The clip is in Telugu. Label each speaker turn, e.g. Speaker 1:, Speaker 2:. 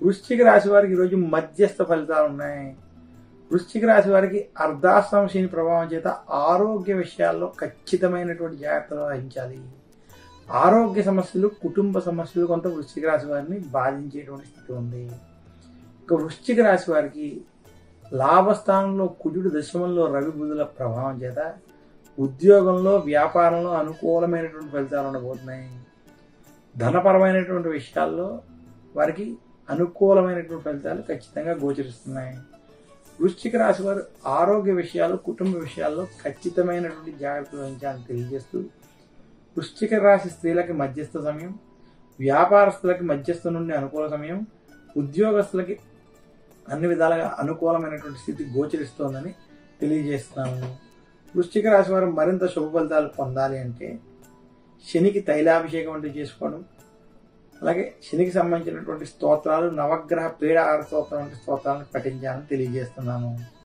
Speaker 1: వృశ్చిక రాశి వారికి ఈరోజు మధ్యస్థ ఫలితాలు ఉన్నాయి వృశ్చిక రాశి వారికి అర్ధాశ్రమ శని ప్రభావం చేత ఆరోగ్య విషయాల్లో ఖచ్చితమైనటువంటి జాగ్రత్తలు వహించాలి ఆరోగ్య సమస్యలు కుటుంబ సమస్యలు కొంత వృశ్చిక రాశి వారిని బాధించేటువంటి స్థితి ఉంది ఇక వృశ్చిక రాశి వారికి లాభస్థానంలో కుజుడు దశమంలో రవి బుధుల ప్రభావం చేత ఉద్యోగంలో వ్యాపారంలో అనుకూలమైనటువంటి ఫలితాలు ఉండబోతున్నాయి ధనపరమైనటువంటి విషయాల్లో వారికి అనుకూలమైనటువంటి ఫలితాలు ఖచ్చితంగా గోచరిస్తున్నాయి వృశ్చిక రాశి వారు ఆరోగ్య విషయాలు కుటుంబ విషయాల్లో ఖచ్చితమైనటువంటి జాగ్రత్తలు వహించాలని తెలియజేస్తూ వృశ్చిక రాశి స్త్రీలకి మధ్యస్థ సమయం వ్యాపారస్తులకి మధ్యస్థ నుండి అనుకూల సమయం ఉద్యోగస్తులకి అన్ని విధాలుగా అనుకూలమైనటువంటి స్థితి గోచరిస్తోందని తెలియజేస్తున్నాము వృశ్చిక రాశి వారు మరింత శుభ ఫలితాలు పొందాలి అంటే శనికి తైలాభిషేకం వంటివి చేసుకోవడం అలాగే శనికి సంబంధించినటువంటి స్తోత్రాలు నవగ్రహ పీడ ఆహార స్తోత్రం వంటి స్తోత్రాలను పఠించాలని తెలియజేస్తున్నాను